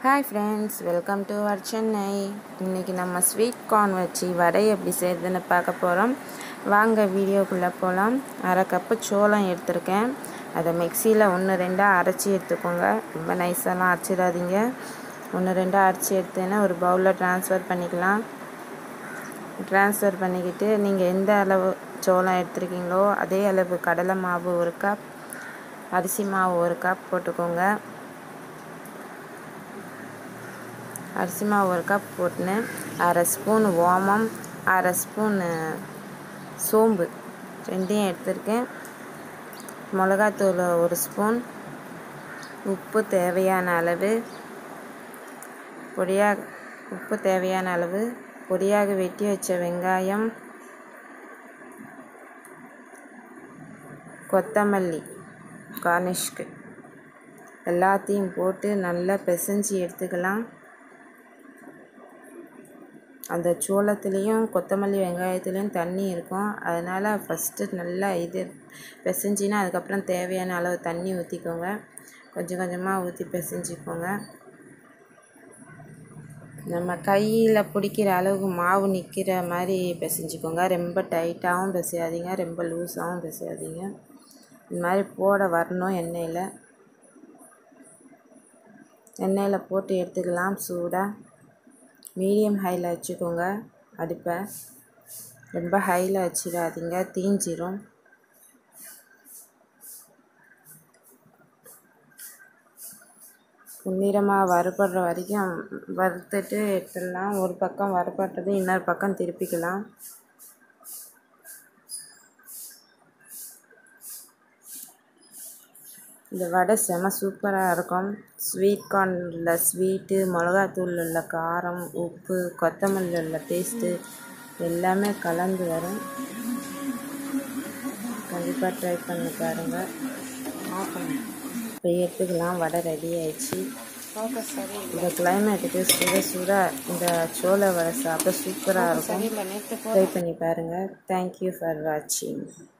hi friends welcome to our Chennai இன்றைக்கி நம்ம sweet corn வச்சு வடை எப்படி செய்கிறதுன்னு பார்க்க போகிறோம் வாங்க வீடியோக்குள்ளே போகலாம் அரை கப்பு சோளம் எடுத்திருக்கேன் அதை மிக்சியில் ஒன்று ரெண்டாக அரைச்சி எடுத்துக்கோங்க ரொம்ப நைஸாலாம் அரைச்சிடாதீங்க ஒன்று ரெண்டாக அரைச்சி எடுத்தேன்னா ஒரு பவுலில் ட்ரான்ஸ்ஃபர் பண்ணிக்கலாம் ட்ரான்ஸ்ஃபர் பண்ணிக்கிட்டு நீங்கள் எந்த அளவு சோளம் எடுத்துருக்கீங்களோ அதே அளவு கடலை மாவு ஒரு கப் அரிசி மாவு ஒரு கப் போட்டுக்கோங்க அரிசி மாவு ஒரு கப் போட்டுன்னு அரை ஸ்பூன் ஓமம் அரை ஸ்பூன் சோம்பு ரெண்டையும் எடுத்திருக்கேன் மிளகாத்தூள் ஒரு ஸ்பூன் உப்பு தேவையான அளவு பொடியாக உப்பு தேவையான அளவு பொடியாக வெட்டி வச்ச வெங்காயம் கொத்தமல்லி கார்னிஷ்க்கு எல்லாத்தையும் போட்டு நல்லா பிசைஞ்சு எடுத்துக்கலாம் அந்த சோளத்துலேயும் கொத்தமல்லி வெங்காயத்துலேயும் தண்ணி இருக்கும் அதனால் ஃபஸ்ட்டு நல்லா இது பிசைஞ்சினா அதுக்கப்புறம் தேவையான அளவு தண்ணி ஊற்றிக்கோங்க கொஞ்சம் கொஞ்சமாக ஊற்றி பிசைஞ்சிக்கோங்க நம்ம கையில் பிடிக்கிற அளவுக்கு மாவு நிற்கிற மாதிரி பிசைஞ்சிக்கோங்க ரொம்ப டைட்டாகவும் பிசையாதீங்க ரொம்ப லூஸாகவும் பிசையாதீங்க இந்த மாதிரி போட வரணும் எண்ணெயில் எண்ணெயில் போட்டு எடுத்துக்கலாம் சூடாக மீடியம் ஹையில் வச்சுக்கோங்க அடுப்பை ரொம்ப ஹையில் வச்சிடாதீங்க தீஞ்சிரும் பொன்னிறமாக வறுபடுற வரைக்கும் வறுத்துட்டு எடுத்துடலாம் ஒரு பக்கம் வறுபட்டது இன்னொரு பக்கம் திருப்பிக்கலாம் இந்த வடை செம சூப்பராக இருக்கும் ஸ்வீட் கார்னில் ஸ்வீட்டு மிளகாத்தூள் உள்ள காரம் உப்பு கொத்தமல்லி உள்ள டேஸ்ட்டு எல்லாமே கலந்து வரும் கண்டிப்பாக ட்ரை பண்ணி பாருங்கள் இப்போ எடுத்துக்கலாம் வடை ரெடி ஆயிடுச்சு இந்த கிளைமேட்டுக்கு சுட சுட இந்த சோள வடை சாப்பிட சூப்பராக இருக்கும் ட்ரை பண்ணி பாருங்கள் தேங்க்யூ ஃபார் வாட்சிங்